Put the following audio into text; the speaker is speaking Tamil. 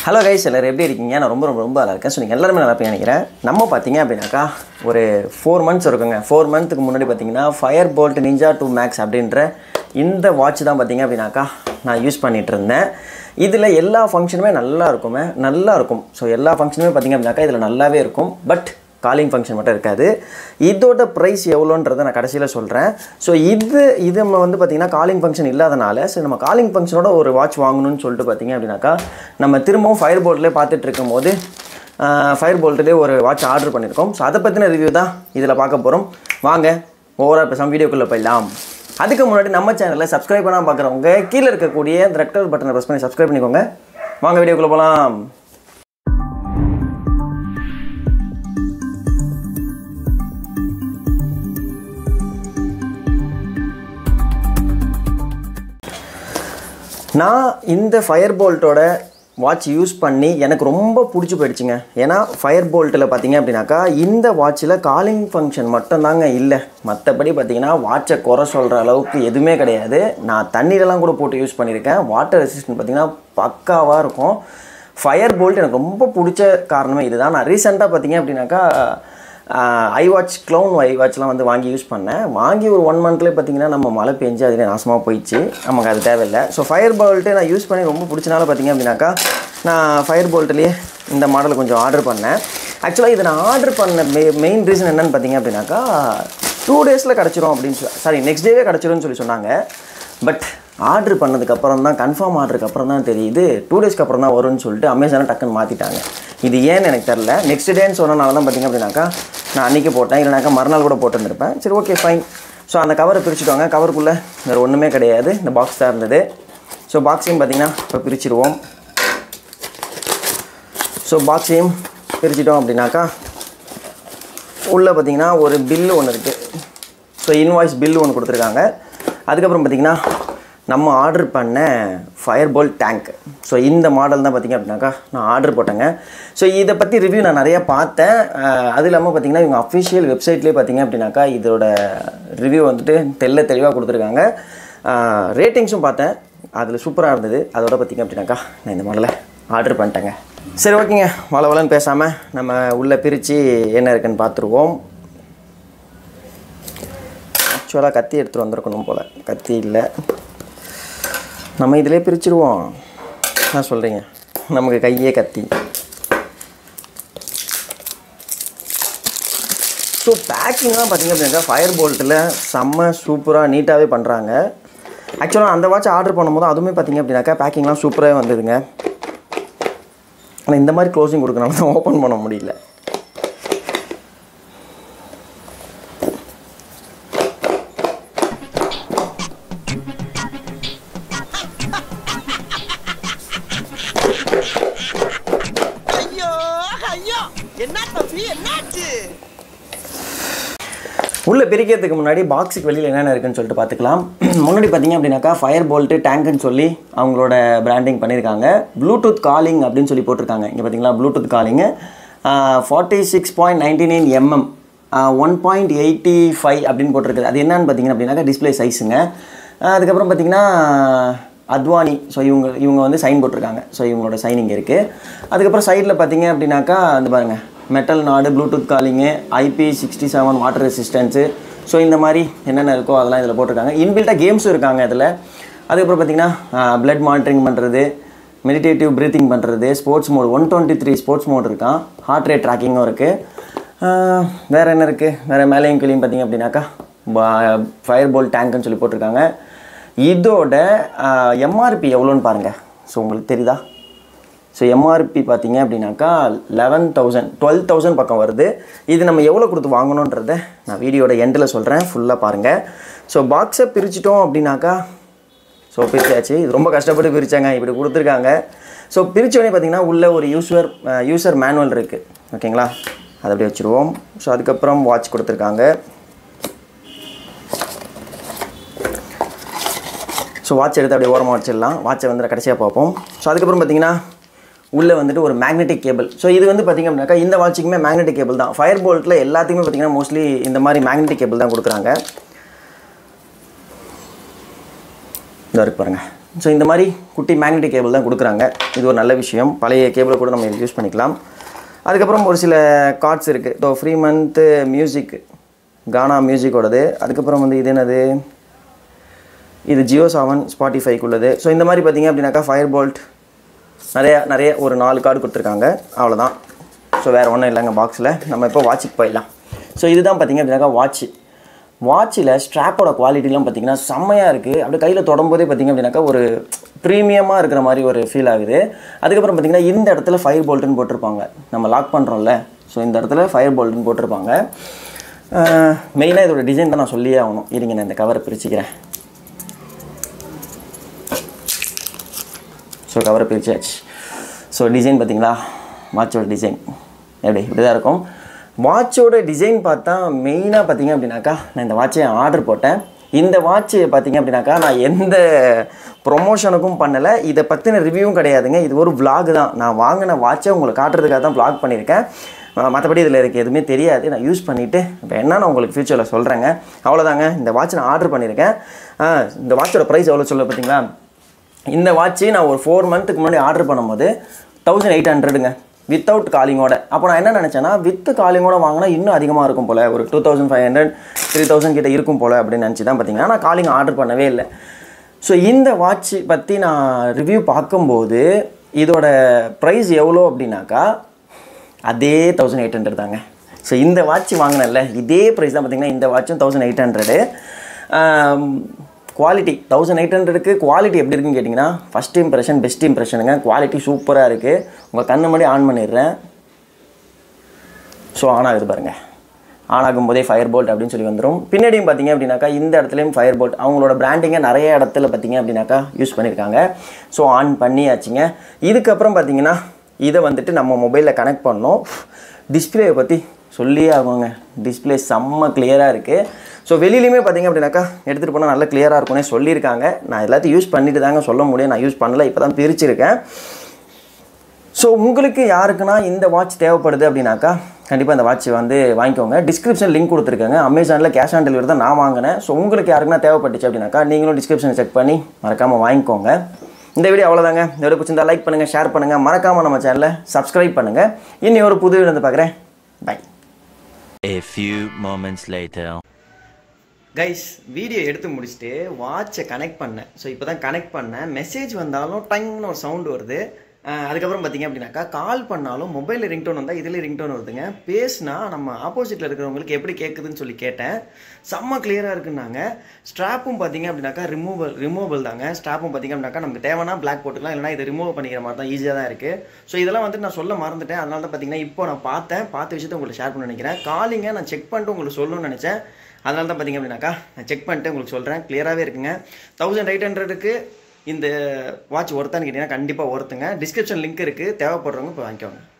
ஹலோ கைஸ் எல்லோரும் எப்படி இருக்கீங்க நான் ரொம்ப ரொம்ப ரொம்ப நல்லா இருக்கேன் ஸோ நீங்கள் எல்லாருமே நல்லா இருப்பீங்கன்னு நினைக்கிறேன் நம்ம பார்த்தீங்க அப்படின்னாக்கா ஒரு ஃபோர் மந்த்ஸ் இருக்குங்க ஃபோர் மந்த்துக்கு முன்னாடி பார்த்தீங்கன்னா Fire Boltt Ninja two Max அப்படின்ற இந்த வாட்ச் தான் பார்த்தீங்க அப்படின்னாக்கா நான் யூஸ் பண்ணிகிட்டு இருந்தேன் இதில் எல்லா ஃபங்க்ஷனுமே நல்லா இருக்குமே நல்லா இருக்கும் ஸோ எல்லா ஃபங்க்ஷனுமே பார்த்தீங்க அப்படின்னாக்கா இதில் நல்லாவே இருக்கும் பட் காலிங் ஃபங்க்ஷன் மட்டும் இருக்காது இதோட ப்ரைஸ் எவ்வளோன்றதை நான் கடைசியில் சொல்கிறேன் ஸோ இது இது நம்ம வந்து பார்த்திங்கன்னா காலிங் ஃபங்க்ஷன் இல்லாதனால ஸோ நம்ம காலிங் ஃபங்க்ஷனோட ஒரு வாட்ச் வாங்கணும்னு சொல்லிட்டு பார்த்தீங்க அப்படின்னாக்கா நம்ம திரும்பவும் ஃபயர் போல்ட்லேயே பார்த்துட்டு இருக்கும்போது ஃபயர் போல்ட்லேயே ஒரு வாட்ச் ஆர்டர் பண்ணியிருக்கோம் ஸோ அதை பற்றின ரிவ்யூ தான் இதில் பார்க்க போகிறோம் வாங்க ஓவரால் இப்போ சம் வீடியோக்குள்ளே போயிடலாம் அதுக்கு முன்னாடி நம்ம சேனலில் சப்ஸ்கிரைப் பண்ணாமல் பார்க்குறவங்க கீழே இருக்கக்கூடிய இந்த ரெட் கலர் பட்டனை ப்ரெஸ் பண்ணி சப்ஸ்கிரைப் பண்ணிக்கோங்க வாங்க வீடியோக்குள்ளே போகலாம் நான் இந்த ஃபயர் போல்ட்டோட வாட்ச் யூஸ் பண்ணி எனக்கு ரொம்ப பிடிச்சி போயிடுச்சுங்க ஏன்னா ஃபயர் போல்ட்டில் பார்த்தீங்க அப்படின்னாக்கா இந்த வாட்சில் காலிங் ஃபங்க்ஷன் மட்டும்தாங்க இல்லை மற்றபடி பார்த்தீங்கன்னா வாட்சை குறை சொல்கிற அளவுக்கு எதுவுமே கிடையாது நான் தண்ணீரெல்லாம் கூட போட்டு யூஸ் பண்ணியிருக்கேன் வாட்டர் ரெசிஸ்டன்ட் பார்த்தீங்கன்னா பக்காவாக இருக்கும் ஃபயர் போல்ட் எனக்கு ரொம்ப பிடிச்ச காரணமே இதுதான் நான் ரீசெண்டாக பார்த்தீங்க அப்படின்னாக்கா ஐ வாட்ச் க்ளவுன் ஐ வாட்ச்லாம் வந்து வாங்கி யூஸ் பண்ணேன் வாங்கி ஒரு ஒன் மந்த்லேயே பார்த்தீங்கன்னா நம்ம மழை பெஞ்சு அதுவே நாசமாக போயிடுச்சு நமக்கு அது தேவையில்லை ஸோ ஃபயர் போல்ட்டு நான் யூஸ் பண்ணி ரொம்ப பிடிச்சனால பார்த்தீங்க அப்படின்னாக்கா நான் ஃபயர் போல்ட்லேயே இந்த மாடல் கொஞ்சம் ஆர்டர் பண்ணேன் ஆக்சுவலாக இதை நான் ஆர்டர் பண்ண மெ மெயின் ரீசன் என்னென்னு பார்த்தீங்க அப்படின்னாக்கா டூ டேஸில் கிடச்சிரும் அப்படின்னு சொல்லி சாரி நெக்ஸ்ட் டேவே கிடச்சிரும்னு சொல்லி சொன்னாங்க பட் ஆர்டர் பண்ணதுக்கப்புறம் தான் கன்ஃபார்ம் ஆர்டருக்கு அப்புறம் தான் தெரியுது டூ டேஸ்க்கு அப்புறம் தான் வரும்னு சொல்லிட்டு அமேசானை டக்குன்னு மாற்றிட்டாங்க இது ஏன்னு எனக்கு தெரில நெக்ஸ்ட் டேன்னு சொன்னனால தான் பார்த்திங்க அப்படின்னாக்கா நான் அன்றைக்கி போட்டேன் இல்லைனாக்கா மறுநாள் கூட போட்டிருந்திருப்பேன் சரி ஓகே ஃபைன் ஸோ அந்த கவரை பிரிச்சுட்டாங்க கவருக்குள்ளே வேறு ஒன்றுமே கிடையாது இந்த பாக்ஸ் தான் இருந்தது ஸோ பாக்ஸையும் பார்த்திங்கன்னா இப்போ பிரிச்சிருவோம் ஸோ பாக்ஸையும் பிரிச்சிட்டோம் அப்படின்னாக்கா உள்ளே பார்த்திங்கன்னா ஒரு பில்லு ஒன்று இருக்குது ஸோ இன்வாய்ஸ் பில்லு ஒன்று கொடுத்துருக்காங்க அதுக்கப்புறம் பார்த்திங்கன்னா நம்ம ஆர்டர் பண்ண ஃபயர் போல் டேங்க் ஸோ இந்த மாடல் தான் பார்த்திங்க அப்படின்னாக்கா நான் ஆர்டர் போட்டேங்க ஸோ இதை பற்றி ரிவ்யூ நான் நிறையா பார்த்தேன் அது இல்லாமல் பார்த்திங்கன்னா இவங்க அஃபிஷியல் வெப்சைட்லேயே பார்த்திங்க அப்படின்னாக்கா இதோட ரிவ்யூ வந்துட்டு தெல்ல தெளிவாக கொடுத்துருக்காங்க ரேட்டிங்ஸும் பார்த்தேன் அதில் சூப்பராக இருந்தது அதோட பார்த்திங்க அப்படின்னாக்கா நான் இந்த மாடலை ஆர்டர் பண்ணிட்டேங்க சரி ஓகேங்க வள வளன்னு பேசாமல் நம்ம உள்ளே பிரித்து என்ன இருக்குன்னு பார்த்துருவோம் ஆக்சுவலாக கத்தி எடுத்துகிட்டு வந்திருக்கணும் போல் கத்தி இல்லை நம்ம இதிலே பிரிச்சுருவோம் நான் சொல்கிறீங்க நமக்கு கையே கத்தி ஸோ பேக்கிங்லாம் பார்த்திங்க அப்படின்னா ஃபயர் போல்ட்டில் செம்ம சூப்பராக நீட்டாகவே பண்ணுறாங்க ஆக்சுவலாக அந்த வாட்ச் ஆர்டர் பண்ணும்போது அதுவுமே பார்த்திங்க அப்படின்னாக்கா பேக்கிங்லாம் சூப்பராக வந்ததுங்க ஆனால் இந்த மாதிரி க்ளோசிங் கொடுக்கறனால தான் ஓப்பன் பண்ண முடியல ஐயோ ஐயோ என்ன தம்பி என்னாச்சு உள்ளே பிரிக்கிறதுக்கு முன்னாடி பாக்ஸுக்கு வெளியில் என்னென்ன இருக்குன்னு சொல்லிட்டு பார்த்துக்கலாம் முன்னாடி பார்த்தீங்க அப்படின்னாக்கா ஃபயர் போல்ட்டு டேங்க்குன்னு சொல்லி அவங்களோட பிராண்டிங் பண்ணியிருக்காங்க ப்ளூடூத் காலிங் அப்படின்னு சொல்லி போட்டிருக்காங்க இங்கே பார்த்தீங்களா Bluetooth calling forty six point ninety nine MM one point eighty five அப்படின்னு போட்டிருக்குது அது என்னன்னு பார்த்தீங்க அப்படின்னாக்கா டிஸ்பிளே சைஸுங்க அதுக்கப்புறம் பார்த்தீங்கன்னா அத்வானி ஸோ இவங்க இவங்க வந்து சைன் போட்டிருக்காங்க ஸோ இவங்களோட சைனிங் இருக்குது அதுக்கப்புறம் சைடில் பார்த்தீங்க அப்படின்னாக்கா அந்த பாருங்கள் மெட்டல் நாடு Bluetooth calling IP sixty seven water resistance so இந்த மாதிரி என்னென்ன இருக்கோ அதெல்லாம் இதில் போட்டிருக்காங்க இன்பில்ட்டாக கேம்ஸும் இருக்காங்க இதில் அதுக்கப்புறம் பார்த்தீங்கன்னா பிளட் மானிட்டரிங் பண்ணுறது மெடிடேட்டிவ் ப்ரீத்திங் பண்ணுறது sports mode one twenty three sports mode இருக்கான் ஹார்ட் ரேட் ட்ராக்கிங்கும் இருக்குது வேறு என்ன இருக்குது வேறு மேலேயும் கீழேயும் பார்த்தீங்க அப்படின்னாக்கா ஃபயர் போல் டேங்க்னு சொல்லி போட்டிருக்காங்க இதோட எம்ஆர்பி எவ்வளோன்னு பாருங்கள் ஸோ உங்களுக்கு தெரியுதா ஸோ எம்ஆர்பி பார்த்தீங்க அப்படின்னாக்கா லெவன் தௌசண்ட் டுவெல் தௌசண்ட் பக்கம் வருது இது நம்ம எவ்வளோ கொடுத்து வாங்கணுன்றத நான் வீடியோட எண்டில் சொல்கிறேன் ஃபுல்லாக பாருங்கள் ஸோ பாக்ஸை பிரிச்சிட்டோம் அப்படின்னாக்கா ஸோ பிரிச்சாச்சு இது ரொம்ப கஷ்டப்பட்டு பிரித்தாங்க இப்படி கொடுத்துருக்காங்க ஸோ பிரித்தோடனே பார்த்தீங்கன்னா உள்ளே ஒரு யூசர் யூசர் மேனுவல் இருக்குது ஓகேங்களா அதை அப்படியே வச்சுருவோம் ஸோ அதுக்கப்புறம் வாட்ச் கொடுத்துருக்காங்க ஸோ வாட்ச் எடுத்து அப்படியே ஓரமாக வச்சிடலாம் வாட்சை வந்து கடைசியாக பார்ப்போம் ஸோ அதுக்கப்புறம் பார்த்தீங்கன்னா உள்ளே வந்துட்டு ஒரு மேக்னெட்டிக் கேபிள் ஸோ இது வந்து பார்த்திங்க அப்படின்னாக்கா இந்த வாட்சுக்குமே மேக்னெட்டிக் கேபிள் தான் ஃபயர் போல்ட்டில் எல்லாத்துக்குமே பார்த்திங்கன்னா மோஸ்ட்லி இந்த மாதிரி மேக்னெட்டிக் கேபிள் தான் கொடுக்குறாங்க இதோ இருக்கு பாருங்கள் ஸோ இந்த மாதிரி குட்டி மேக்னெட்டிக் கேபிள் தான் கொடுக்குறாங்க இது ஒரு நல்ல விஷயம் பழைய கேபிளை கூட நம்ம யூஸ் பண்ணிக்கலாம் அதுக்கப்புறம் ஒரு சில கார்ட்ஸ் இருக்குது so free month music Gaana மியூசிக்கோடது அதுக்கப்புறம் வந்து இது என்னது இது ஜியோ செவன் ஸ்பாட்டிஃபைக்குள்ளது ஸோ இந்த மாதிரி பார்த்தீங்க அப்படின்னாக்கா ஃபயர் போல்ட் நிறைய நிறைய ஒரு நாலு கார்டு கொடுத்துருக்காங்க அவ்வளோதான் ஸோ வேறு ஒன்றும் இல்லைங்க பாக்ஸில் நம்ம இப்போ வாட்சுக்கு போயிடலாம் ஸோ இதுதான் பார்த்தீங்க அப்படின்னாக்கா வாட்ச்சு வாட்சில் ஸ்ட்ராப்போட குவாலிட்டிலாம் பார்த்தீங்கன்னா செம்மையாக இருக்குது அப்படியே கையில் தொடரும்போதே பார்த்தீங்க அப்படின்னாக்கா ஒரு ப்ரீமியமாக இருக்கிற மாதிரி ஒரு ஃபீல் ஆகுது அதுக்கப்புறம் பார்த்தீங்கன்னா இந்த இடத்துல ஃபயர் போல்ட்டுன்னு போட்டிருப்பாங்க நம்ம லாக் பண்ணுறோம்ல ஸோ இந்த இடத்துல ஃபயர் போல்ட்டுன்னு போட்டிருப்பாங்க மெயினாக இதோட டிசைன் தான் நான் சொல்லியே ஆகணும் இருங்க நான் இந்த கவரை பிரிச்சுக்கிறேன் ஸோ கவரை பிரிச்சாச்சு ஸோ டிசைன் பார்த்தீங்களா வாட்சோட டிசைன் எப்படி இப்படி தான் இருக்கும் வாட்சோட டிசைன் பார்த்தா மெயினாக பார்த்தீங்க அப்படின்னாக்கா நான் இந்த வாட்சை ஆர்டர் போட்டேன் இந்த வாட்ச் பார்த்தீங்க அப்படின்னாக்கா நான் எந்த ப்ரொமோஷனுக்கும் பண்ணலை இதை பற்றின ரிவ்யூவும் கிடையாதுங்க இது ஒரு vlog தான் நான் வாங்கின வாட்சை உங்களுக்கு காட்டுறதுக்காக தான் vlog பண்ணியிருக்கேன் அஹ் மற்றபடி இதில் எனக்கு எதுவுமே தெரியாது நான் யூஸ் பண்ணிவிட்டு இப்போ என்ன நான் உங்களுக்கு ஃபியூச்சரில் சொல்கிறேங்க அவ்வளோதாங்க இந்த வாட்ச் நான் ஆர்டர் பண்ணியிருக்கேன் ஆஹ் இந்த வாட்சோட ப்ரைஸ் எவ்வளோ சொல்ல பார்த்தீங்களா இந்த வாட்ச்சு நான் ஒரு ஃபோர் மந்த்துக்கு முன்னாடி ஆர்டர் பண்ணும்போது தௌசண்ட் எயிட் ஹண்ட்ரடுங்க வித்தவுட் காலிங்கோட அப்போ நான் என்ன நினச்சேன்னா வித் காலிங்கோட வாங்கினா இன்னும் அதிகமாக இருக்கும் போல் ஒரு two thousand five hundred three thousand கிட்ட இருக்கும் போல் அப்படின்னு நினச்சி தான் பார்த்தீங்கன்னா நான் காலிங் ஆர்டர் பண்ணவே இல்லை ஸோ இந்த வாட்ச் பற்றி நான் ரிவ்யூ பார்க்கும்போது இதோட ப்ரைஸ் எவ்வளோ அப்படின்னாக்கா அதே தௌசண்ட் எயிட் ஹண்ட்ரட் தாங்க ஸோ இந்த வாட்ச் வாங்கினேன்ல இதே ப்ரைஸ் தான் பார்த்தீங்கன்னா இந்த வாட்சும் thousand eight hundred quality thousand eight ஹண்ட்ரடுக்கு குவாலிட்டி எப்படி இருக்குன்னு கேட்டிங்கன்னா ஃபஸ்ட் இம்ப்ரெஷன் பெஸ்ட் இம்ப்ரெஷனுங்க குவாலிட்டி சூப்பராக இருக்குது உங்கள் கண்ணு முன்னாடி ஆன் பண்ணிடுறேன் ஸோ ஆன் ஆகுது பாருங்க ஆன் ஆகும்போதே ஃபயர் போல்ட் அப்படின்னு சொல்லி வந்துடும் பின்னாடியும் பார்த்தீங்க அப்படின்னாக்கா இந்த இடத்துலையும் ஃபயர் போல்ட் அவங்களோட பிராண்டிங்கை நிறைய இடத்துல பார்த்தீங்க அப்படின்னாக்கா யூஸ் பண்ணியிருக்காங்க ஸோ ஆன் பண்ணியாச்சுங்க இதுக்கப்புறம் பார்த்தீங்கன்னா இதை வந்துட்டு நம்ம மொபைலில் கனெக்ட் பண்ணோம் டிஸ்பிளேயை பற்றி சொல்லியே ஆகுங்க டிஸ்பிளே செம்ம கிளியராக இருக்குது ஸோ வெளியிலையுமே பார்த்தீங்க அப்படின்னாக்கா எடுத்துகிட்டு போனால் நல்லா கிளியராக இருக்கும்னே சொல்லியிருக்காங்க நான் எல்லாத்தையும் யூஸ் பண்ணிட்டு தாங்க சொல்ல முடியும் நான் யூஸ் பண்ணல இப்போ தான் பிரிச்சிருக்கேன் ஸோ உங்களுக்கு யாருக்குன்னா இந்த வாட்ச் தேவைப்படுது அப்படின்னாக்கா கண்டிப்பாக இந்த வாட்ச் வந்து வாங்கிக்கோங்க டிஸ்கிரிப்ஷன் லிங்க் கொடுத்துருக்கேங்க அமேசானில் கேஷ் ஆன் டெலிவரி தான் நான் வாங்கினேன் ஸோ உங்களுக்கு யாருக்குன்னா தேவைப்பட்டுச்சு அப்படின்னாக்கா நீங்களும் டிஸ்கிரிப்ஷன் செக் பண்ணி மறக்காமல் வாங்கிக்கோங்க இந்த வீடியோ அவ்வளோதாங்க இந்த வீடியோ பிடிச்சிருந்தா லைக் பண்ணுங்கள் ஷேர் பண்ணுங்கள் மறக்காமல் நம்ம சேனலை சப்ஸ்கிரைப் பண்ணுங்கள் இன்னி ஒரு புது வீடியோ வந்து பார்க்குறேன் bye A few moments later. Guys video எடுத்து முடிச்சுட்டு வாட்சை கனெக்ட் பண்ணேன் ஸோ இப்போ தான் கனெக்ட் பண்ணேன் மெசேஜ் வந்தாலும் டைம்னு ஒரு சவுண்டு வருது அஹ் அதுக்கப்புறம் பார்த்தீங்க அப்படின்னாக்கா கால் பண்ணாலும் மொபைலில் ரிங்டோன் வந்தால் இதில் ரிங்டோன் வருதுங்க பேசுனா நம்ம ஆப்போசிட்டில் இருக்கிறவங்களுக்கு எப்படி கேட்குதுன்னு சொல்லி கேட்டேன் செம்ம கிளியராக இருக்குன்னாங்க ஸ்ட்ராப்பும் பார்த்தீங்க அப்படின்னாக்கா ரிமூவல் ரிமூவபிள் தாங்க ஸ்ட்ராப்பும் பார்த்தீங்க அப்படின்னாக்கா நமக்கு தேவைன்னா பிளாக் போட்டுக்கலாம் இல்லைனா இதை ரிமூவ் பண்ணிக்கிற மாதிரி தான் ஈஸியாக தான் இருக்குது ஸோ இதெல்லாம் வந்து நான் சொல்ல மறந்துட்டேன் அதனால தான் பார்த்தீங்கன்னா இப்போ நான் பார்த்தேன் பார்த்த விஷயத்தை உங்களுக்கு ஷேர் பண்ண நினைக்கிறேன் காலிங்க நான் செக் பண்ணிட்டு உங்களுக்கு சொல்லணும்னு நினச்சேன் அதனால தான் பார்த்தீங்க அப்படின்னாக்கா நான் செக் பண்ணிட்டு உங்களுக்கு சொல்கிறேன் கிளியராகவே இருக்குங்க தௌசண்ட் எயிட் ஹண்ட்ரடுக்கு இந்த வாட்ச் ஒருத்தான்னு கேட்டிங்கன்னா கண்டிப்பாக ஒருத்துங்க டிஸ்கிரிப்ஷன் லிங்க் இருக்குது தேவைப்படுறவங்க இப்போ வாங்கிக்கோங்க